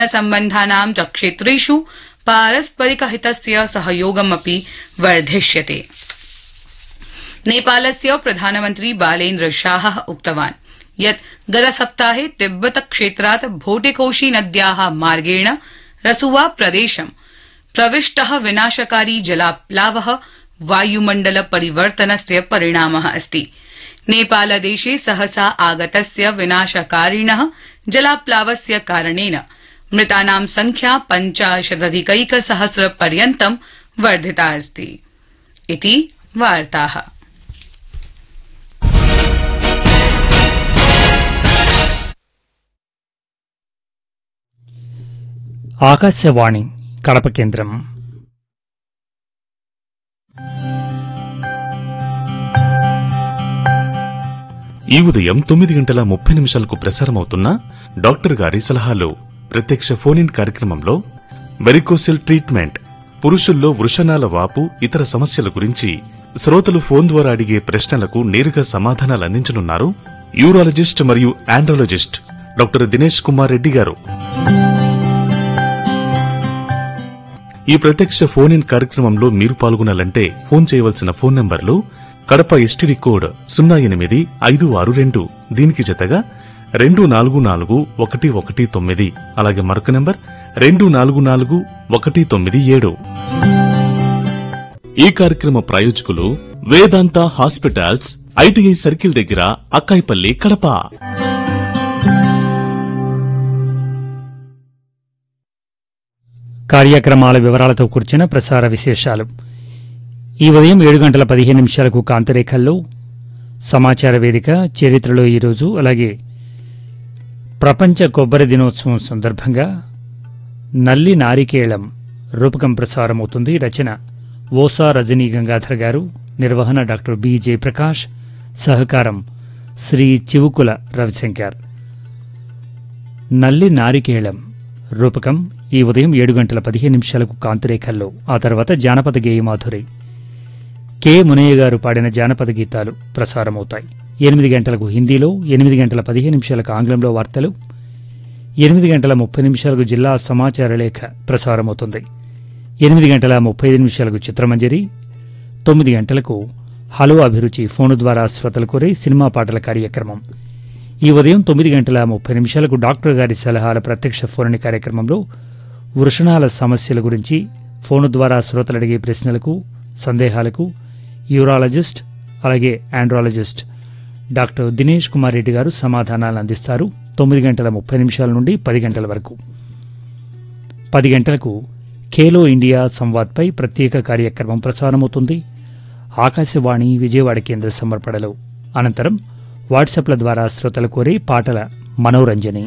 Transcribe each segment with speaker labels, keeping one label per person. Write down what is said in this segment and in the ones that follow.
Speaker 1: सम्बन्धानां च क्षेत्रेषु पारस्परिकहितस्य सहयोगमपि वर्धिष्यते नेपालस्य प्रधानमन्त्री बालेन्द्र शाह उक्तवान् यत् गतसप्ताहे तिब्बत क्षेत्रात् भोटेकोशी नद्या मार्गेण रसुवा प्रदेशं प्रविष्ट विनाशकारी जलाप्लाव वायुमण्डल परिवर्तनस्य परिणाम अस्ति नेपालदेशे सहसा आगतस्य विनाशकारिण जलाप्लावस्य कारणेन मृतानां संख्या पञ्चाशदधिकैकसहस्र पर्यन्तं वर्धिता अस्ति इति वार्ताः
Speaker 2: ఆకాశవాణి కడప కేంద్రం
Speaker 3: ఈ ఉదయం తొమ్మిది గంటల ముప్పై నిమిషాలకు ప్రసారమవుతున్న డాక్టర్ గారి సలహాలు ప్రత్యక్ష ఫోన్ ఇన్ కార్యక్రమంలో వెరికోసిల్ ట్రీట్మెంట్ పురుషుల్లో వృషణాల వాపు ఇతర సమస్యల గురించి శ్రోతలు ఫోన్ ద్వారా అడిగే ప్రశ్నలకు నేరుగా సమాధానాలు అందించనున్నారు యూరాలజిస్ట్ మరియు ఆండ్రాలజిస్ట్ డాక్టర్ దినేష్ కుమార్ రెడ్డి గారు ఈ ప్రత్యక్ష ఫోన్ ఇన్ కార్యక్రమంలో మీరు పాల్గొనాలంటే ఫోన్ చేయవలసిన ఫోన్ నంబర్లు కడప ఎస్టీడీ కోడ్ సున్నా ఎనిమిది ఐదు ఆరు రెండు దీనికి జతగా రెండు నాలుగు నాలుగు ఒకటి ఒకటి తొమ్మిది అలాగే మరొక నంబర్ రెండు నాలుగు నాలుగు ఒకటి తొమ్మిది ఏడు ఈ కార్యక్రమ ప్రాయోజకులు వేదాంత హాస్పిటల్స్ ఐటీఐ సర్కిల్ దగ్గర అక్కాయిపల్లి కడప
Speaker 2: కార్యక్రమాల వివరాలతో కూర్చిన ప్రసార విశేషాలు ఈ ఉదయం ఏడు గంటల పదిహేను నిమిషాలకు కాంతిరేఖల్లో సమాచార వేదిక చరిత్రలో ఈరోజు అలాగే ప్రపంచ కొబ్బరి దినోత్సవం సందర్భంగా నల్లి నారికేళం రూపకం ప్రసారమవుతుంది రచన ఓసా రజనీ గంగాధర్ గారు నిర్వహణ డాక్టర్ బి జయప్రకాష్ సహకారం శ్రీ చివుకుల రవిశంకర్ నల్లి నారికేళం రూపకం ఈ ఉదయం ఏడు గంటల పదిహేను నిమిషాలకు కాంతిరేఖల్లో ఆ తర్వాత జానపద గేయమాధురి కె మునయ్య గారు పాడిన జానపద గీతాలు ప్రసారమవుతాయి ఎనిమిది గంటలకు హిందీలో ఎనిమిది గంటల పదిహేను నిమిషాలకు ఆంగ్లంలో వార్తలు ఎనిమిది గంటల ముప్పై నిమిషాలకు జిల్లా సమాచార లేఖ ప్రసారమవుతుంది ఎనిమిది గంటల ముప్పై ఐదు నిమిషాలకు చిత్రమంజరి తొమ్మిది గంటలకు హలో అభిరుచి ఫోను ద్వారా శ్రోతలు కోరే సినిమా పాటల కార్యక్రమం ఈ ఉదయం తొమ్మిది గంటల ముప్పై నిమిషాలకు డాక్టర్ గారి సలహాల ప్రత్యక్ష ఫోన్ కార్యక్రమంలో వృషణాల సమస్యల గురించి ఫోను ద్వారా శ్రోతలు అడిగే ప్రశ్నలకు సందేహాలకు యూరాలజిస్ట్ అలాగే ఆండ్రాలజిస్ట్ డాక్టర్ దినేష్ కుమార్ రెడ్డి గారు సమాధానాలు అందిస్తారు తొమ్మిది గంటల ముప్పై నిమిషాల నుండి పది గంటల వరకు పది గంటలకు ఖేలో ఇండియా సంవాద్పై ప్రత్యేక కార్యక్రమం ప్రసారమవుతుంది ఆకాశవాణి విజయవాడ కేంద్ర సమర్పణలో అనంతరం వాట్సాప్ల ద్వారా శ్రోతలు కోరే పాటల మనోరంజని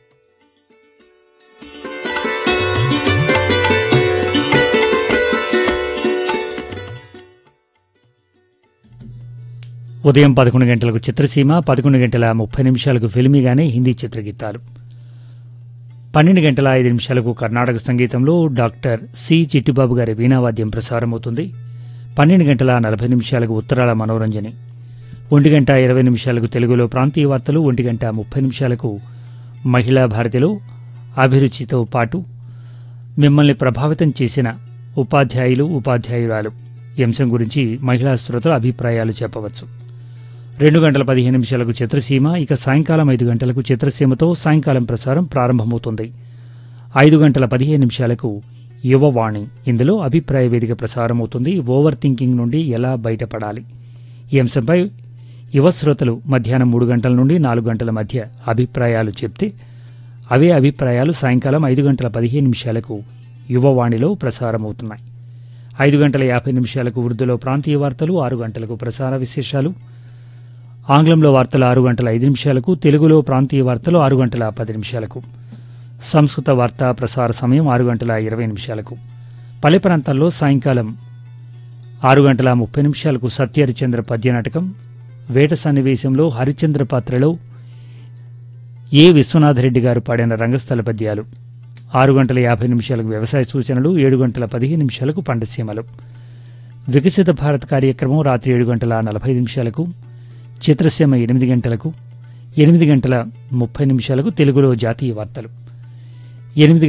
Speaker 2: ఉదయం పదకొండు గంటలకు చిత్రసీమ పదకొండు గంటల ముప్పై నిమిషాలకు ఫిల్మీగానే హిందీ చిత్రగీతాలు పన్నెండు గంటల ఐదు నిమిషాలకు కర్ణాటక సంగీతంలో డాక్టర్ సి చిట్టిబాబు గారి వీణావాద్యం ప్రసారమవుతుంది పన్నెండు గంటల నలభై నిమిషాలకు ఉత్తరాల మనోరంజని ఒంటి గంట ఇరవై నిమిషాలకు తెలుగులో ప్రాంతీయ వార్తలు ఒంటి గంట ముప్పై నిమిషాలకు మహిళా భారతిలో అభిరుచితో పాటు మిమ్మల్ని ప్రభావితం చేసిన ఉపాధ్యాయులు ఉపాధ్యాయురాలు ఈ అంశం గురించి మహిళా శ్రోతల అభిప్రాయాలు చెప్పవచ్చు రెండు గంటల పదిహేను నిమిషాలకు చిత్రసీమ ఇక సాయంకాలం ఐదు గంటలకు చిత్రసీమతో సాయంకాలం ప్రసారం ప్రారంభమవుతుంది ఐదు గంటల పదిహేను నిమిషాలకు యువవాణి ఇందులో అభిప్రాయ వేదిక ప్రసారమవుతుంది ఓవర్ థింకింగ్ నుండి ఎలా బయటపడాలి ఈ అంశంపై యువ శ్రోతలు మధ్యాహ్నం మూడు గంటల నుండి నాలుగు గంటల మధ్య అభిప్రాయాలు చెప్తే అవే అభిప్రాయాలు సాయంకాలం ఐదు గంటల పదిహేను నిమిషాలకు యువవాణిలో ప్రసారమవుతున్నాయి ఐదు గంటల యాభై నిమిషాలకు ఉర్దూలో ప్రాంతీయ వార్తలు ఆరు గంటలకు ప్రసార విశేషాలు ఆంగ్లంలో వార్తలు ఆరు గంటల ఐదు నిమిషాలకు తెలుగులో ప్రాంతీయ వార్తలు ఆరు గంటల పది నిమిషాలకు సంస్కృత వార్తా ప్రసార సమయం ఆరు గంటల ఇరవై నిమిషాలకు పల్లె ప్రాంతాల్లో సాయంకాలం ఆరు గంటల ముప్పై నిమిషాలకు సత్యహరిచంద్ర పద్యనాటకం వేట సన్నివేశంలో హరిచంద్ర పాత్రలో ఏ విశ్వనాథరెడ్డి గారు పాడిన రంగస్థల పద్యాలు ఆరు గంటల యాభై నిమిషాలకు వ్యవసాయ సూచనలు ఏడు గంటల పదిహేను నిమిషాలకు పండసీమలు వికసిత భారత్ కార్యక్రమం రాత్రి ఏడు గంటల నలభై నిమిషాలకు చిత్రసీమ ఎనిమిది గంటలకు ఎనిమిది గంటల ముప్పై నిమిషాలకు తెలుగులో జాతీయ వార్తలు ఎనిమిది